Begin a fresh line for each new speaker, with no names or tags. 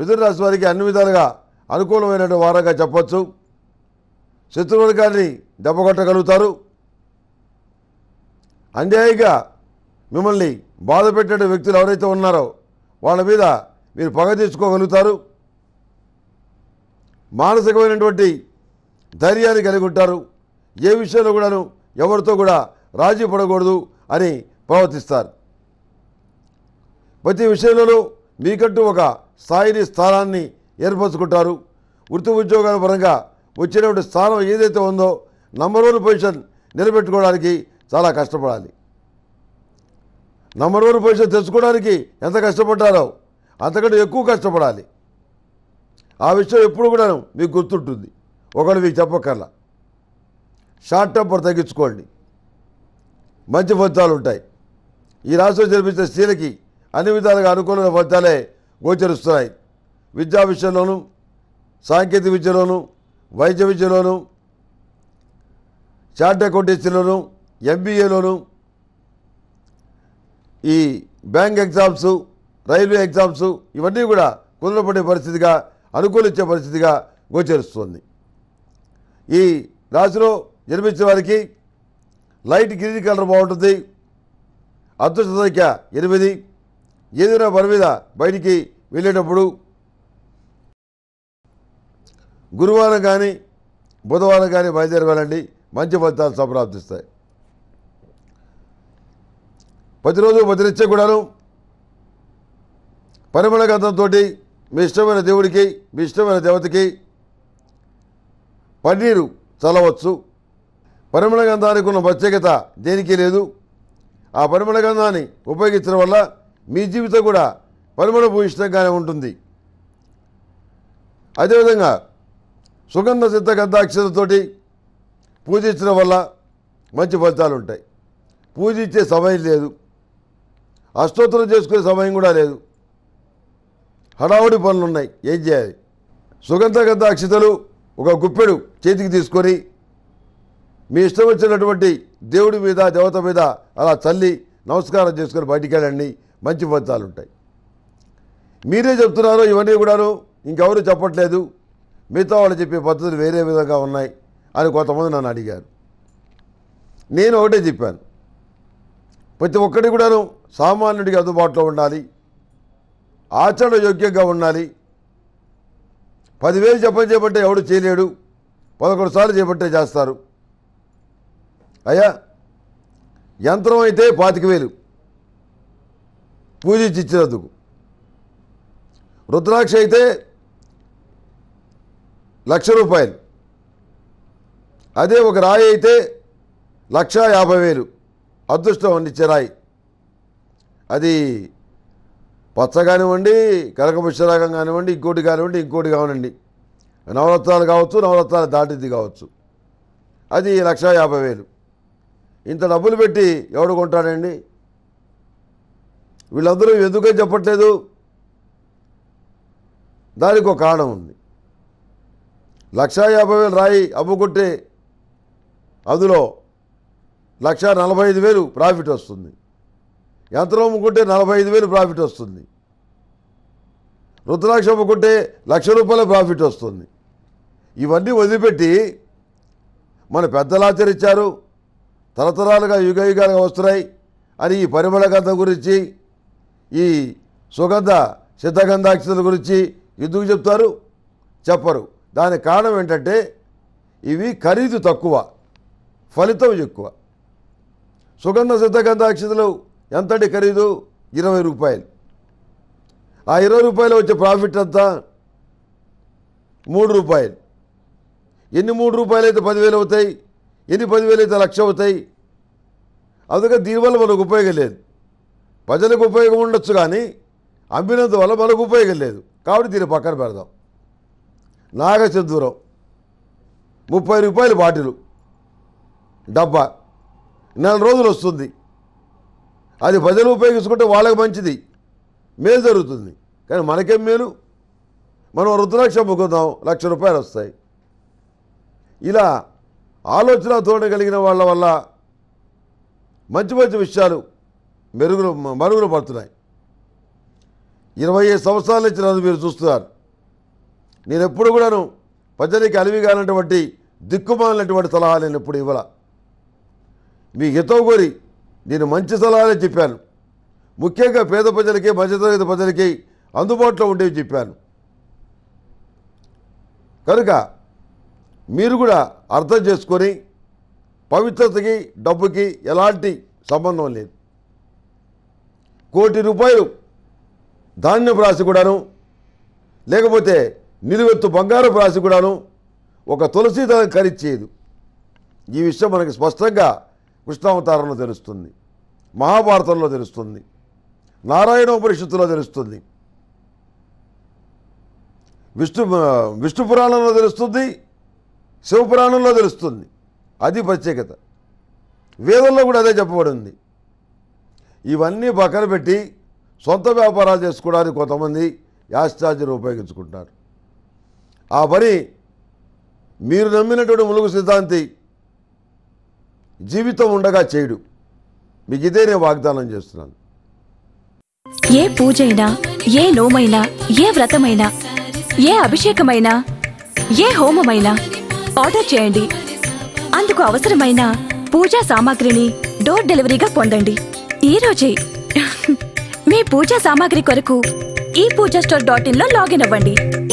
మిథున రాశి వారికి అన్ని విధాలుగా అనుకూలమైన వారంగా చెప్పొచ్చు శత్రువర్గాన్ని దెబ్బకొట్టగలుగుతారు అన్యాయంగా మిమ్మల్ని బాధ పెట్టే వ్యక్తులు ఎవరైతే ఉన్నారో వాళ్ళ మీద మీరు పగ తీసుకోగలుగుతారు మానసికమైనటువంటి ధైర్యాన్ని కలిగి ఉంటారు ఏ విషయంలో కూడాను ఎవరితో కూడా రాజీ పడకూడదు అని ప్రవర్తిస్తారు ప్రతి విషయంలోనూ మీకంటూ ఒక స్థాయిని స్థానాన్ని ఏర్పరచుకుంటారు వృత్తి ఉద్యోగాల పరంగా వచ్చినటువంటి స్థానం ఏదైతే ఉందో నంబర్ వన్ పొజిషన్ నిలబెట్టుకోవడానికి చాలా కష్టపడాలి నంబర్ వన్ పొజిషన్ తెచ్చుకోవడానికి ఎంత కష్టపడ్డారో అంతకంటే ఎక్కువ కష్టపడాలి ఆ విషయం ఎప్పుడు కూడా మీకు గుర్తుంటుంది ఒకరు మీకు చెప్పక్కర్లా షార్ట్ టెంపర్ తగ్గించుకోండి మంచి ఫలితాలు ఉంటాయి ఈ రాశిలో జన్మించిన స్త్రీలకి అన్ని విధాలుగా అనుకూలమైన ఫలితాలే గోచరిస్తున్నాయి విద్యా విషయంలోనూ సాంకేతిక విద్యలోనూ వైద్య విద్యలోనూ చార్ట్ అకౌంటెన్సీలోనూ ఎంబీఏలోనూ ఈ బ్యాంక్ ఎగ్జామ్స్ రైల్వే ఎగ్జామ్స్ ఇవన్నీ కూడా కుదరపడే పరిస్థితిగా అనుకూలించే పరిస్థితిగా గోచరిస్తుంది ఈ రాశిలో జన్మించిన వారికి లైట్ గ్రీన్ కలర్ బాగుంటుంది అదృష్ట సంఖ్య ఎనిమిది ఏదైనా పని మీద బయటికి వెళ్ళేటప్పుడు గురువారం కానీ బుధవారం కానీ బయలుదేరి వెళ్ళండి మంచి ఫలితాలు సంప్రాప్తిస్తాయి ప్రతిరోజు ప్రతినిత్యం కూడాను పరిమళ గంధంతో మీ ఇష్టమైన దేవుడికి మీ ఇష్టమైన దేవతకి పన్నీరు చల్లవచ్చు పరిమళ గంధానికి ఉన్న ప్రత్యేకత దేనికి లేదు ఆ పరిమళ గంధాన్ని ఉపయోగించడం వల్ల మీ జీవితం కూడా పరిమళ భూయిష్టంగానే ఉంటుంది అదేవిధంగా సుగంధ సిద్ధ గంధాక్షరతోటి పూజించడం వల్ల మంచి ఫలితాలు ఉంటాయి పూజించే సమయం లేదు అష్టోత్తరం చేసుకునే సమయం కూడా లేదు హడావుడి పనులు ఉన్నాయి ఏం చేయాలి సుగంధ గంధాక్షతలు ఒక గుప్పెడు చేతికి తీసుకొని మీ ఇష్టం వచ్చినటువంటి దేవుడి మీద దేవత మీద అలా చల్లి నమస్కారం చేసుకొని బయటికి వెళ్ళండి మంచి ఫలితాలు ఉంటాయి మీరే చెప్తున్నారు ఇవన్నీ కూడాను ఇంకెవరు చెప్పట్లేదు మిగతా వాళ్ళు చెప్పే పద్ధతులు వేరే విధంగా ఉన్నాయి అని కొంతమంది నన్ను అడిగారు నేను ఒకటే చెప్పాను ప్రతి ఒక్కటి కూడాను సామాన్యుడికి అందుబాటులో ఉండాలి ఆచరణ యోగ్యంగా ఉండాలి పదివేలు చెప్పని చెప్పంటే ఎవడు చేయలేడు పదకొండు సార్లు చేపట్టే చేస్తారు అయ్యా యంత్రం అయితే పాతిక వేలు పూజించి ఇచ్చినందుకు రుద్రాక్ష అయితే లక్ష రూపాయలు అదే ఒక రాయి అయితే లక్ష యాభై వేలు అదృష్టం అందించే రాయి అది పచ్చ కానివ్వండి కనకపుష్యరాగం కానివ్వండి ఇంకోటి కానివ్వండి ఇంకోటి కానివ్వండి నవరత్నాలు కావచ్చు నవరత్నాలు దాటింది కావచ్చు అది లక్ష యాభై వేలు ఇంత డబ్బులు పెట్టి ఎవడు కొంటాడండి వీళ్ళందరూ ఎందుకని చెప్పట్లేదు దానికి ఒక కారణం ఉంది లక్ష యాభై వేలు రాయి అమ్ముకుంటే అందులో లక్ష నలభై ఐదు వేలు ప్రాఫిట్ వస్తుంది యంత్రం అమ్ముకుంటే నలభై ఐదు వేలు ప్రాఫిట్ వస్తుంది రుద్రాక్ష అమ్ముకుంటే లక్ష రూపాయల ప్రాఫిట్ వస్తుంది ఇవన్నీ వదిలిపెట్టి మన పెద్దలు ఆచరించారు తరతరాలుగా యుగ యుగాలుగా వస్తున్నాయి అని ఈ పరిమళ గంధం గురించి ఈ సుగంధ సిద్ధగంధాక్షతల గురించి ఎందుకు చెప్తారు చెప్పరు దానికి కారణం ఏంటంటే ఇవి ఖరీదు తక్కువ ఫలితం ఎక్కువ సుగంధ సిద్ధగంధాక్షతలు ఎంతటి ఖరీదు ఇరవై రూపాయలు ఆ ఇరవై రూపాయలు వచ్చే ప్రాఫిట్ అంతా మూడు రూపాయలు ఎన్ని మూడు రూపాయలు అయితే పదివేలు అవుతాయి ఎన్ని పదివేలు అయితే లక్ష అవుతాయి అందుకని దీనివల్ల మనకు ఉపయోగం లేదు ప్రజలకు ఉపయోగం ఉండొచ్చు కానీ అమ్మినందువల్ల మనకు ఉపయోగం లేదు కాబట్టి దీన్ని పక్కన పెడదాం నాగచందూరం ముప్పై రూపాయలు బాటిలు డబ్బా నెల రోజులు వస్తుంది అది ప్రజలు ఉపయోగించుకుంటే వాళ్ళకి మంచిది మేలు జరుగుతుంది కానీ మనకేం మేలు మనం రుద్రాక్ష అమ్ముకుందాం లక్ష రూపాయలు వస్తాయి ఇలా ఆలోచన ధోరణి కలిగిన వాళ్ళ వల్ల మంచి మంచి విషయాలు మెరుగులు మరుగులు పడుతున్నాయి ఇరవై ఐదు సంవత్సరాల నుంచి నన్ను మీరు చూస్తున్నారు నేను ఎప్పుడు కూడాను ప్రజలకి అలివి కానటువంటి దిక్కుమాలినటువంటి సలహా నేను ఎప్పుడు ఇవ్వాల మీ హితవు కోరి నేను మంచి సలహాలే చెప్పాను ముఖ్యంగా పేద ప్రజలకి మధ్యతరగతి ప్రజలకి అందుబాటులో ఉండేవి చెప్పాను కనుక మీరు కూడా అర్థం చేసుకొని పవిత్రతకి డబ్బుకి ఎలాంటి సంబంధం లేదు కోటి రూపాయలు ధాన్యపు రాశి కూడాను లేకపోతే నిలువెత్తు బంగారపు రాశి కూడాను ఒక తులసి దళం ఖరీచేయదు ఈ విషయం మనకి స్పష్టంగా కృష్ణావతారంలో తెలుస్తుంది మహాభారతంలో తెలుస్తుంది నారాయణోపనిషత్తులో తెలుస్తుంది విష్ణు విష్ణు పురాణంలో తెలుస్తుంది శివపురాణంలో తెలుస్తుంది అది ప్రత్యేకత వేదంలో కూడా అదే చెప్పబడింది ఇవన్నీ పక్కన పెట్టి సొంత వ్యాపారాలు చేసుకోవడానికి కొంతమంది యాస్ ఛార్జీలు ఉపయోగించుకుంటున్నారు ఆ పని మీరు నమ్మినటువంటి ములుగు సిద్ధాంతి జీవితం ఉండగా చేయడు మీకు ఇదే నేను వాగ్దానం చేస్తున్నాను
ఏ పూజైనా ఏ నోమైనా ఏ వ్రతమైనా ఏ అభిషేకమైనా ఏ హోమమైనా ఆర్డర్ చేయండి అందుకు అవసరమైన పూజా సామాగ్రిని డోర్ డెలివరీగా పొందండి ఈ రోజే మీ పూజా సామాగ్రి కొరకు ఈ పూజా స్టోర్ డాట్ ఇన్ లో లాగిన్ అవ్వండి